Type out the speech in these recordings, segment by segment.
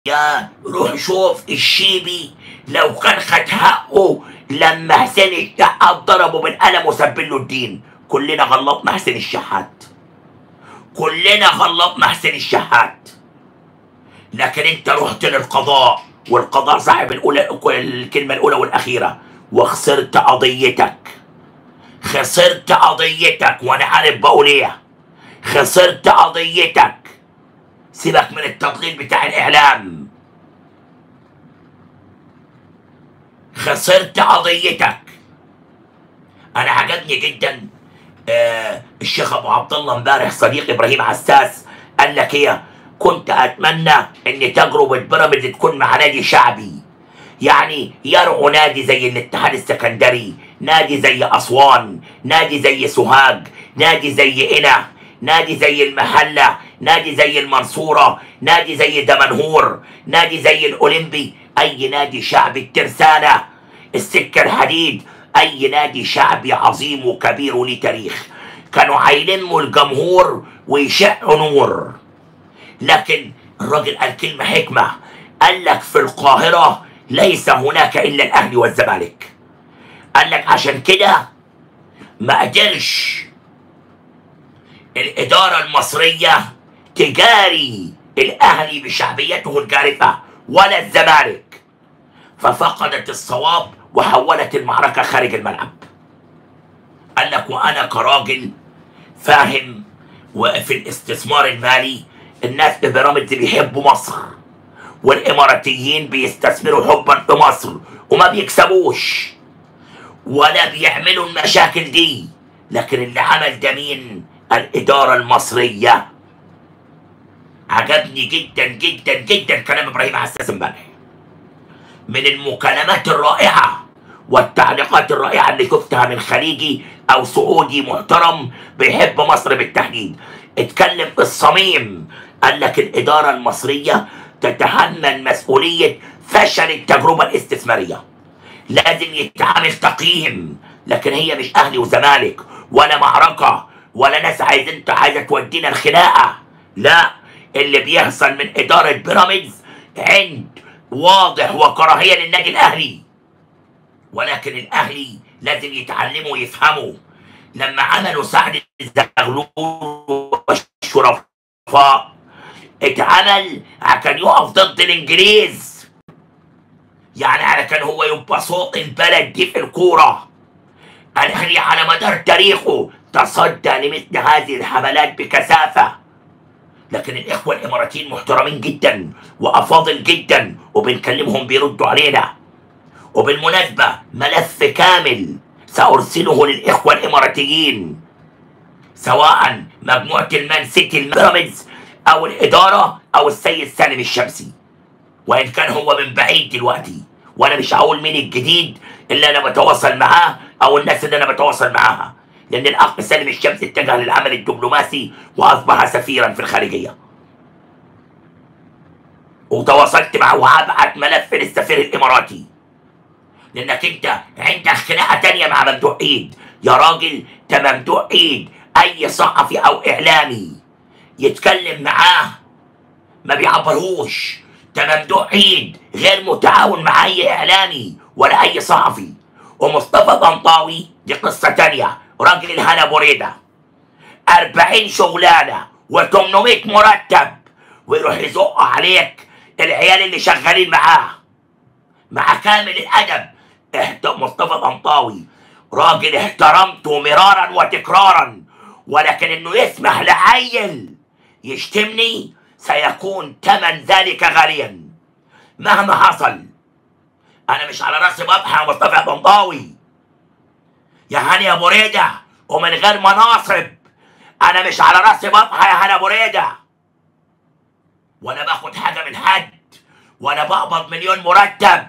يا روح شوف الشيبي لو كان خد حقه لما حسين الشحات ضربه بالقلم وسبل له الدين كلنا غلطنا حسين الشحات كلنا غلطنا حسين الشحات لكن انت رحت للقضاء والقضاء صاحب الاولى الكلمه الاولى والاخيره وخسرت قضيتك خسرت قضيتك وانا عارف بقول ايه خسرت قضيتك سيبك من التضليل بتاع الاعلام خسرت قضيتك انا عجبني جدا آه الشيخ ابو عبد الله امبارح صديق ابراهيم عساس قال لك ايه كنت اتمنى ان تجربه بيراميدز تكون مع نادي شعبي يعني يرعوا نادي زي الاتحاد السكندري نادي زي اسوان نادي زي سوهاج نادي زي قنا نادي زي المحله نادي زي المنصوره نادي زي دمنهور نادي زي الاولمبي اي نادي شعبي الترسانه السكه الحديد اي نادي شعبي عظيم وكبير وليه تاريخ كانوا هيلموا الجمهور ويشعوا نور لكن الراجل قال كلمه حكمه قال لك في القاهره ليس هناك الا الاهلي والزمالك قال لك عشان كده ما قدرش الاداره المصريه تجاري الاهلي بشعبيته الجارفه ولا الزمالك ففقدت الصواب وحولت المعركه خارج الملعب قال لك وانا كراجل فاهم وفي الاستثمار المالي الناس ببيراميدز بيحبوا مصر والاماراتيين بيستثمروا حبا في مصر وما بيكسبوش ولا بيعملوا المشاكل دي لكن اللي عمل ده مين الاداره المصريه عجبني جدا جدا جدا كلام ابراهيم عساس امبارح من المكالمات الرائعه والتعليقات الرائعه اللي شفتها من خليجي او سعودي محترم بيحب مصر بالتحديد اتكلم في الصميم قال لك الاداره المصريه تتحمل مسؤوليه فشل التجربه الاستثماريه لازم يتعامل تقييم لكن هي مش اهلي وزمالك ولا معركه ولا ناس عايز انت عايزه تودينا الخناقه لا اللي بيحصل من اداره بيراميدز عند واضح وكراهيه للنادي الاهلي ولكن الاهلي لازم يتعلموا ويفهموا لما عملوا سعد الزغلول والشرفاء اتعمل عشان يقف ضد الانجليز يعني على كان هو يبقى صوت البلد دي في الكوره الاهلي على مدار تاريخه تصدى لمثل هذه الحملات بكثافه لكن الاخوه الاماراتيين محترمين جدا وافاضل جدا وبنكلمهم بيردوا علينا وبالمناسبه ملف كامل سارسله للاخوه الاماراتيين سواء مجموعه المان سيتي البيراميدز او الاداره او السيد سالم الشمسي وان كان هو من بعيد دلوقتي وانا مش هقول مين الجديد اللي انا بتواصل معاه او الناس اللي انا بتواصل معاها لان الاخ سالم الشمسي اتجه للعمل الدبلوماسي واصبح سفيرا في الخارجيه وتواصلت معه وهبعت ملف للسفير الاماراتي لانك انت عندك خناقه تانية مع ممدوح عيد يا راجل ده ممدوح عيد اي صحفي او اعلامي يتكلم معاه ما بيعبرهوش ده ممدوح عيد غير متعاون مع اي اعلامي ولا اي صحفي ومصطفى طنطاوي دي قصه تانية راجل هنا بريده 40 شغلانه و800 مرتب ويروح يزق عليك العيال اللي شغالين معاه مع كامل الادب احت- مصطفى طنطاوي راجل احترمته مرارا وتكرارا ولكن انه يسمح لعيل يشتمني سيكون ثمن ذلك غاليا مهما حصل انا مش على راسي بطحى يا مصطفى طنطاوي يا هاني يا ابو ريده ومن غير مناصب انا مش على راسي بطحى يا هاني ابو ريده ولا باخد حاجه من حد ولا بقبض مليون مرتب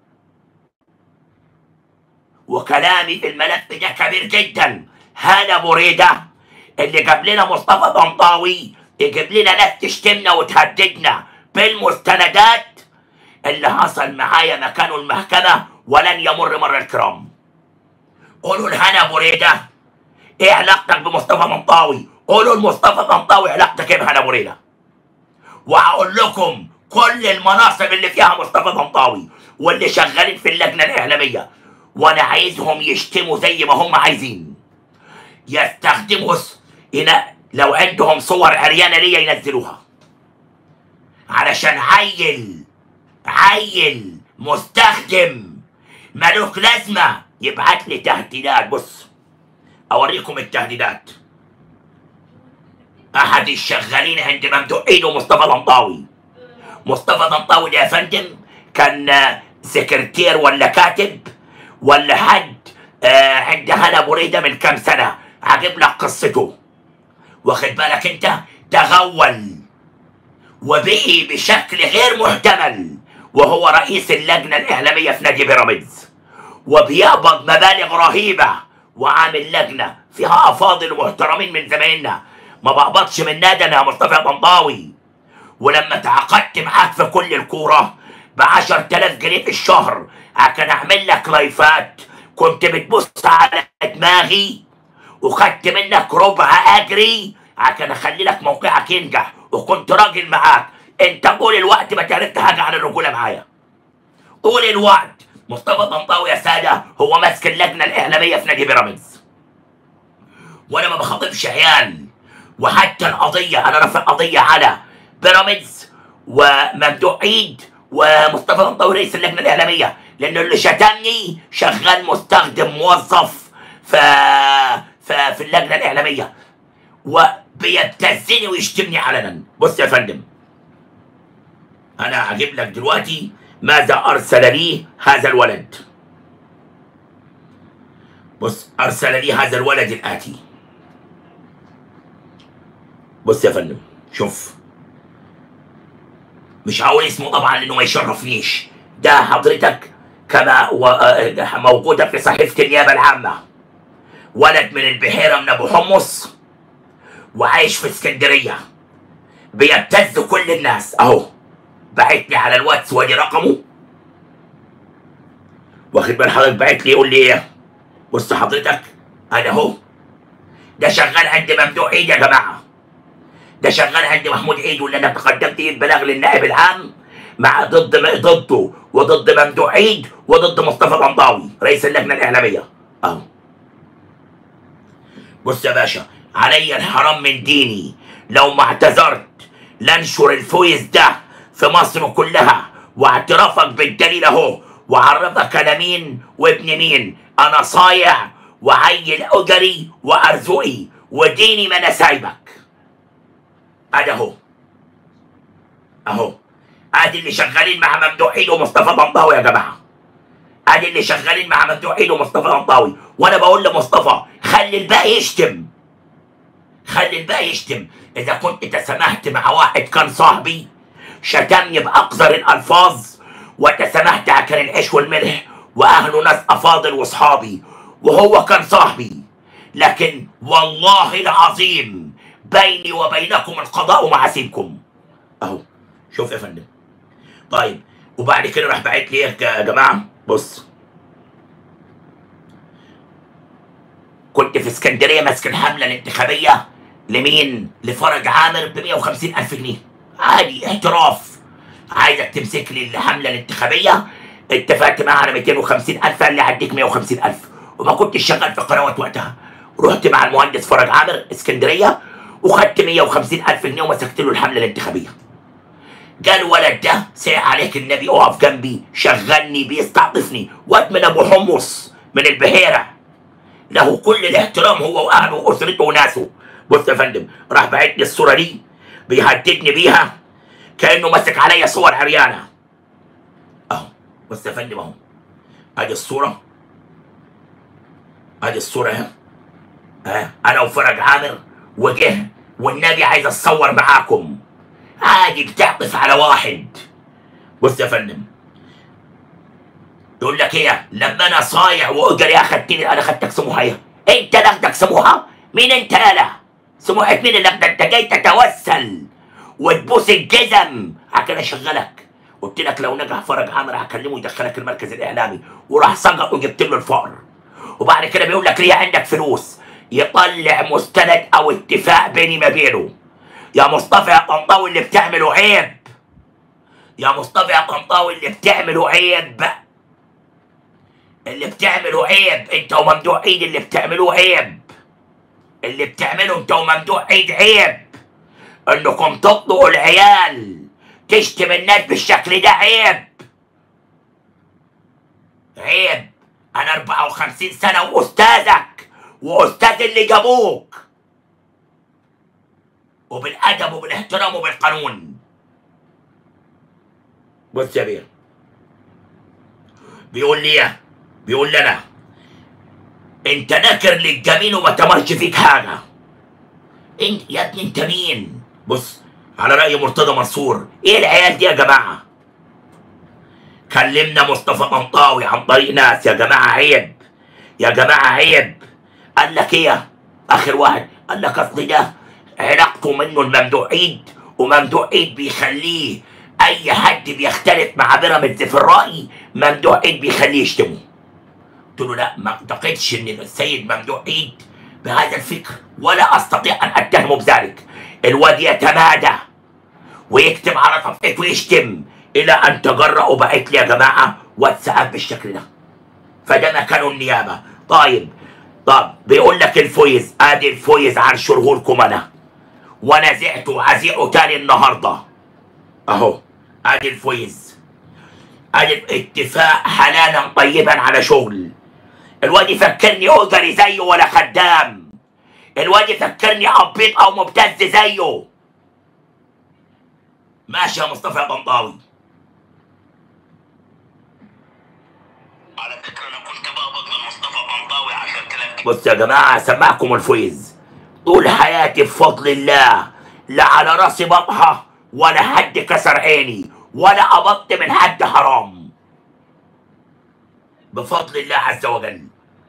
وكلامي في الملف ده كبير جدا هانا ابو ريده اللي جاب لنا مصطفى طنطاوي يجيب لنا ناس تشتمنا وتهددنا بالمستندات اللي حصل معايا مكانه المحكمة ولن يمر مر الكرام قولوا لهنا ابو ريده ايه علاقتك بمصطفى طنطاوي قولوا لمصطفى طنطاوي علاقتك ايه بهنا ابو ريده وهقول لكم كل المناصب اللي فيها مصطفى طنطاوي واللي شغالين في اللجنه الاعلاميه وانا عايزهم يشتموا زي ما هم عايزين يستخدموا س- هنا لو عندهم صور عريانه ليا ينزلوها علشان عيل عيل مستخدم ملوك لازمه يبعت لي تهديدات بص اوريكم التهديدات احد الشغالين عند ممدوح ايده مصطفى طنطاوي مصطفى طنطاوي ده يا فندم كان آه، سكرتير ولا كاتب ولا حد آه، عند هنا بريده من كام سنه عجب لك قصته واخد بالك انت تغول وبقي بشكل غير محتمل وهو رئيس اللجنه الاعلاميه في نادي بيراميدز وبيقبض مبالغ رهيبه وعامل لجنه فيها افاضل ومحترمين من زمايلنا ما بقبضش من نادي انا يا مصطفى طنطاوي ولما تعاقدت معاك في كل الكوره ب 10000 جنيه في الشهر عشان اعمل لك لايفات كنت بتبص على دماغي وخدت منك ربع اجري عشان اخلي لك موقعك ينجح وكنت راجل معاك انت طول الوقت ما تعرفت حاجه عن الرجوله معايا طول الوقت مصطفى طنطاوي يا ساده هو ماسك اللجنه الاعلاميه في نادي بيراميدز وانا ما بخاطبش عيال وحتى القضيه انا رافع قضيه على بيراميدز وممدوح عيد ومصطفى طنطاوي رئيس اللجنه الاعلاميه لانه اللي شتمني شغال مستخدم موظف ف... ف... في اللجنه الاعلاميه وبيبتزني ويشتمني علنا بص يا فندم انا هجيب لك دلوقتي ماذا ارسل لي هذا الولد بص ارسل لي هذا الولد الاتي بص يا فندم شوف مش هقول اسمه طبعا لانه ما يشرفنيش ده حضرتك كما و... آه، موجوده في صحيفه النيابه العامه ولد من البحيره من ابو حمص وعايش في اسكندريه بيبتز كل الناس اهو بعت لي على الواتس وادي رقمه واخد بال حضرتك بعت لي يقول لي ايه بص حضرتك انا اهو ده شغال عند ممدوح عيد يا جماعه ده شغال عند محمود عيد واللي انا تقدمت فيه البلاغ للنائب العام مع ضد ضده وضد ممدوح عيد وضد مصطفى طنطاوي رئيس اللجنه الاعلاميه اهو بص يا باشا علي الحرام من ديني لو ما اعتذرت لانشر الفويس ده في مصر كلها واعترافك بالدليل اهو وعرفك انا مين وابن مين انا صايع وعيل اجري وارزقي وديني ما انا سايبك ادي اهو اهو ادي اللي شغالين مع ممدوح عيد ومصطفى طنطاوي يا جماعه ادي اللي شغالين مع ممدوح عيد ومصطفى طنطاوي وانا بقول لمصطفى خلي الباقي يشتم خلي الباقي يشتم اذا كنت تسامحت مع واحد كان صاحبي شتمني باقذر الالفاظ وتسامحت عشان العيش والملح واهله ناس افاضل واصحابي وهو كان صاحبي لكن والله العظيم بيني وبينكم القضاء ومعاسيبكم اهو شوف يا فندم طيب وبعد كده راح بعت لي ايه يا جماعه بص كنت في اسكندريه ماسك الحمله الانتخابيه لمين؟ لفرج عامر ب 150 الف جنيه عادي احتراف عايزك تمسك لي الحمله الانتخابيه اتفقت معاه على 250 الف قال لي هديك 150 الف وما كنتش شغال في قنوات وقتها رحت مع المهندس فرج عامر اسكندريه وخدت 150 الف جنيه ومسكت له الحمله الانتخابيه قال الولد ده ساعة عليك النبي اقف جنبي شغلني بيستعطفني واد من ابو حمص من البحيره له كل الاحترام هو واهله واسرته وناسه بص يا فندم راح باعت لي الصوره دي بيهددني بيها كانه ماسك عليا صور عريانه اهو بص يا فندم اهو ادي الصوره ادي الصوره اهي ها انا وفرج عامر وجه والنبي عايز اتصور معاكم عادي بتعطف على واحد بص يا فندم يقول لك ايه لما انا صايع واجري اخدتني انا خدتك سموحه انت ناخدك سموحه مين انت يالا سموحه مين اللي ده انت جاي تتوسل وتبوس الجزم عشان اشغلك قلت لك لو نجح فرج عامر هكلمه يدخلك المركز الاعلامي وراح سقط وجبت له الفقر وبعد كده بيقول لك ليه عندك فلوس يطلع مستند او اتفاق بيني ما بينه يا مصطفى يا طنطاوي اللي بتعمله عيب يا مصطفى يا طنطاوي اللي بتعمله عيب اللي بتعمله عيب انت وممدوح عيد اللي بتعملوه عيب اللي بتعمله انت وممدوح عيد عيب انكم تطلقوا العيال تشتم الناس بالشكل ده عيب عيب انا 54 سنة واستاذك واستاذ اللي جابوك وبالادب وبالاحترام وبالقانون بص يا بيه بيقول لي إيه؟ بيقول لي انا انت نكر للجميل وما تمرش فيك حاجه انت يا ابني انت مين بص على راي مرتضى منصور ايه العيال دي يا جماعه كلمنا مصطفى طنطاوي عن طريق ناس يا جماعه عيب يا جماعه عيب قال لك ايه اخر واحد قال لك اصل ده علاقته منه الممدوح عيد وممدوح عيد بيخليه اي حد بيختلف مع بيراميدز في الراي ممدوح عيد بيخليه يشتمه قلت له لا ما اعتقدش ان السيد ممدوح عيد بهذا الفكر ولا استطيع ان اتهمه بذلك الواد يتمادى ويكتب على صفحته ويشتم الى ان تجرأ وبعت لي يا جماعه واتساب بالشكل ده فده مكانه النيابه طيب طب بيقول لك الفويز ادي الفويز عرشه لكم انا وانا زعت وهزيعه تاني النهارده اهو ادي الفويز ادي اتفاق حلالا طيبا على شغل الواد يفكرني اوزري زيه ولا خدام الواد يفكرني عبيط او مبتز زيه ماشي يا مصطفى يا طنطاوي على فكره انا كنت بقبض من مصطفى طنطاوي عشان كلام بص يا جماعه سمعكم الفويز طول حياتي بفضل الله لا على راسي بطحه ولا حد كسر عيني ولا قبضت من حد حرام بفضل الله عز وجل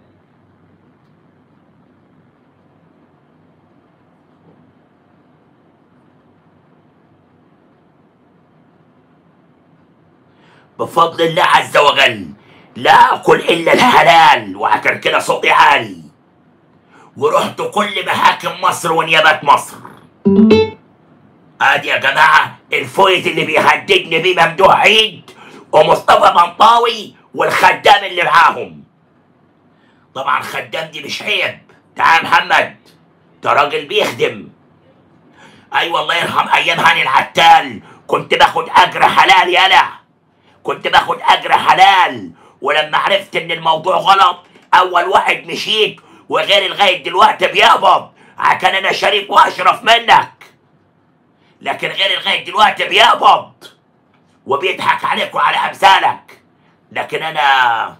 بفضل الله عز وجل لا اكل الا الحلال وعشان كده صوتي عالي ورحت كل محاكم مصر ونيابات مصر ادي يا جماعه الفويز اللي بيهددني بيه ممدوح عيد ومصطفى طنطاوي والخدام اللي معاهم طبعا خدام دي مش عيب تعال يا محمد ده راجل بيخدم اي أيوة الله يرحم ايام هاني العتال كنت باخد اجر حلال يالا كنت باخد اجر حلال ولما عرفت ان الموضوع غلط اول واحد مشيت وغيري لغايه دلوقتي بيقبض عشان انا شريك واشرف منك لكن غيري لغايه دلوقتي بيقبض وبيضحك عليك وعلى امثالك لكن انا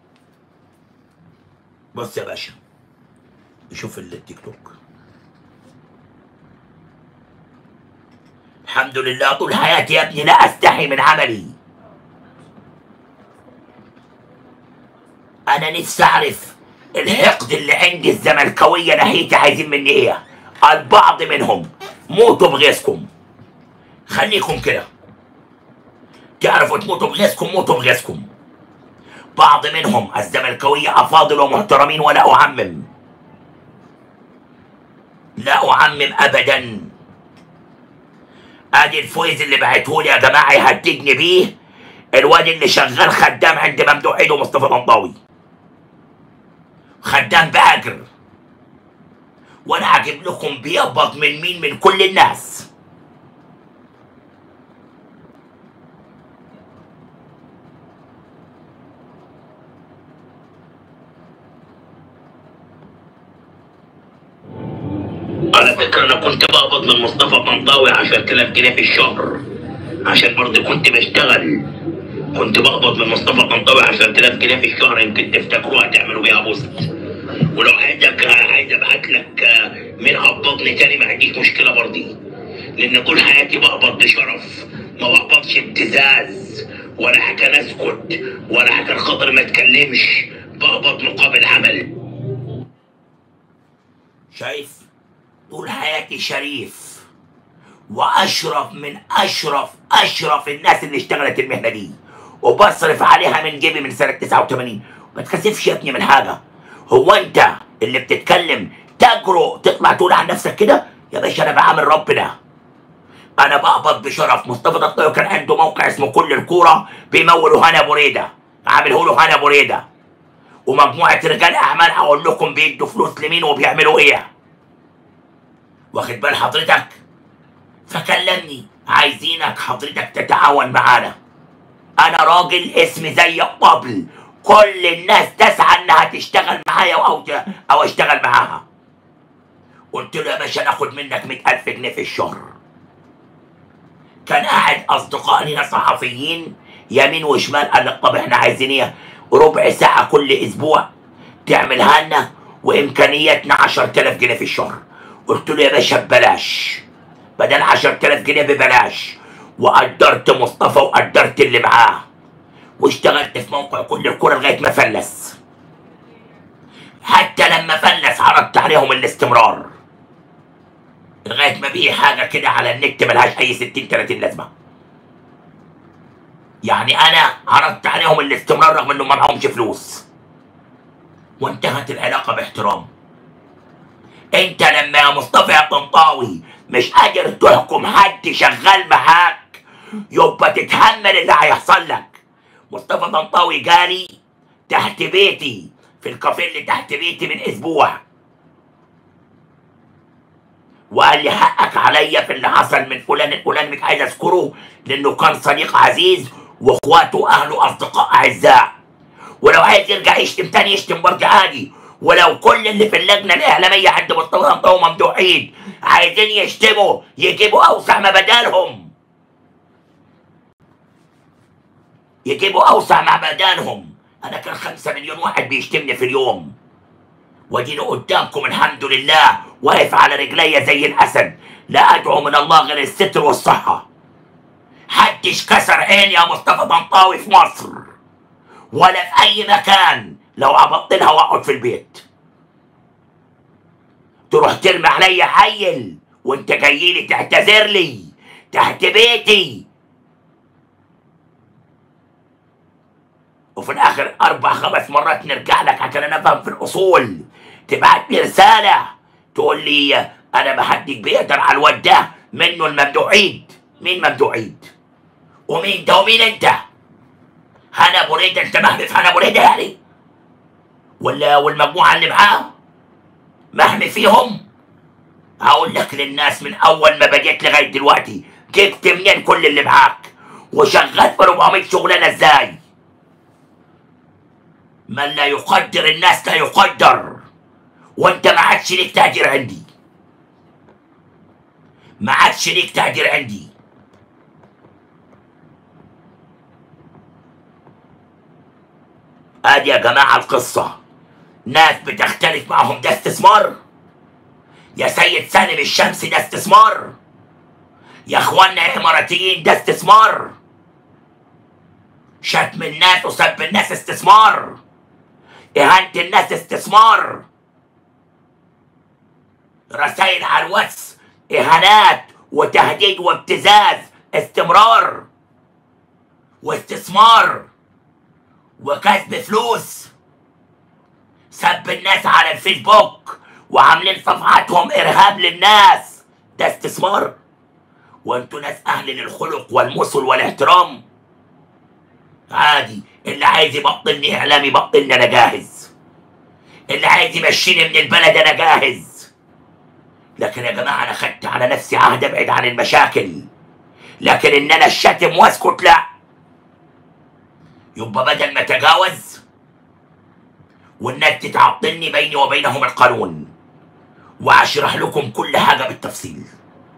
بص يا باشا شوف التيك توك الحمد لله طول حياتي يا ابني لا استحي من عملي انا نفسي اعرف الحقد اللي عند الزملكاويه ناحيتي عايزين مني ايه البعض منهم موتوا بغيظكم خليكم كده تعرفوا تموتوا بغيظكم موتوا بغيظكم بعض منهم الزملكاويه افاضل ومحترمين ولا اعمم لا اعمم ابدا ادي الفويز اللي بعتهولي يا جماعه يهددني بيه الواد اللي شغال خدام عند ممدوح عيد ومصطفى طنطاوي خدام باجر وانا هجيب لكم بيقبض من مين من كل الناس على فكرة أنا كنت بقبض من مصطفى طنطاوي 10000 جنيه في الشهر عشان برضه كنت بشتغل كنت بقبض من مصطفى طنطاوي 10000 جنيه في الشهر يمكن تفتكروها تعملوا بيها بوست ولو عايزك عايز ابعت لك مين قبضني تاني ما عنديش مشكله برضه لان طول حياتي بقبض بشرف ما بقبضش ابتزاز ولا عشان اسكت ولا عشان خاطر ما اتكلمش بقبض مقابل عمل شايف طول حياتي شريف واشرف من اشرف اشرف الناس اللي اشتغلت المهنه دي وبصرف عليها من جيبي من سنه 89 ما تكسفش يا ابني من حاجه هو انت اللي بتتكلم تجرؤ تطلع تقول عن نفسك كده يا باشا انا بعامل ربنا انا بقبض بشرف مصطفى طنطاوي كان عنده موقع اسمه كل الكوره بيمولوا هنا بريده عامله له هنا بريده ومجموعه رجال اعمال هقول لكم بيدوا فلوس لمين وبيعملوا ايه واخد بال حضرتك فكلمني عايزينك حضرتك تتعاون معانا انا راجل اسمي زي الطبل كل الناس تسعى انها تشتغل معايا او او اشتغل معاها قلت له يا باشا ناخد منك مئة ألف جنيه في الشهر كان قاعد أصدقاء لنا صحفيين يمين وشمال قال لك طب احنا عايزين ايه ربع ساعة كل أسبوع تعملها لنا وإمكانياتنا 10000 جنيه في الشهر قلت له يا باشا ببلاش بدل 10000 جنيه ببلاش وقدرت مصطفى وقدرت اللي معاه واشتغلت في موقع كل الكرة لغاية ما فلس حتى لما فلس عرضت عليهم الاستمرار لغاية ما بيه حاجة كده على النت ملهاش أي 60 30 لازمة يعني أنا عرضت عليهم الاستمرار رغم إنهم ما معهمش فلوس وانتهت العلاقة باحترام انت لما يا مصطفى يا طنطاوي مش قادر تحكم حد شغال معاك يبقى تتحمل اللي هيحصل لك مصطفى طنطاوي جالي تحت بيتي في الكافيه اللي تحت بيتي من اسبوع وقال لي حقك عليا في اللي حصل من فلان الفلاني مش عايز اذكره لانه كان صديق عزيز واخواته واهله اصدقاء اعزاء ولو عايز يرجع يشتم تاني يشتم برضه عادي ولو كل اللي في اللجنه الاعلاميه عند مصطفى طنطاوي وممدوح عيد عايزين يشتموا يجيبوا اوسع ما بدالهم يجيبوا اوسع ما بدالهم انا كان خمسة مليون واحد بيشتمني في اليوم واديني قدامكم الحمد لله واقف على رجلي زي الاسد لا ادعو من الله غير الستر والصحه حدش كسر عيني يا مصطفى طنطاوي في مصر ولا في اي مكان لو ابطلها واقعد في البيت تروح ترمي عليا عيل وانت جاي لي تعتذر لي تحت بيتي وفي الاخر اربع خمس مرات نرجع لك عشان انا افهم في الاصول تبعت لي رساله تقول لي انا ما حدش بيقدر على الواد ده منه الممدوح عيد مين ممدوح عيد ومين ده ومين انت هنا بريدة انت محمي في هنا بريدة يعني ولا والمجموعة اللي معاه محمي فيهم هقول لك للناس من اول ما بديت لغاية دلوقتي جبت منين كل اللي معاك وشغلت ب 400 شغلانة ازاي من لا يقدر الناس لا يقدر وانت ما عادش ليك تقدير عندي ما عادش ليك تقدير عندي ادي يا جماعه القصه ناس بتختلف معهم ده استثمار يا سيد سالم الشمسي ده استثمار يا اخوانا يا اماراتيين ده استثمار شتم الناس وسب الناس استثمار إهانة الناس استثمار رسائل على الواتس إهانات وتهديد وابتزاز استمرار واستثمار وكسب فلوس سب الناس على الفيسبوك وعاملين صفحاتهم إرهاب للناس ده استثمار وانتوا ناس أهل للخلق والمثل والاحترام عادي اللي عايز يبطلني اعلامي بطلني انا جاهز اللي عايز يمشيني من البلد انا جاهز لكن يا جماعه انا خدت على نفسي عهد ابعد عن المشاكل لكن ان انا الشتم واسكت لا يبقى بدل ما اتجاوز والناس تتعطلني بيني وبينهم القانون واشرح لكم كل حاجه بالتفصيل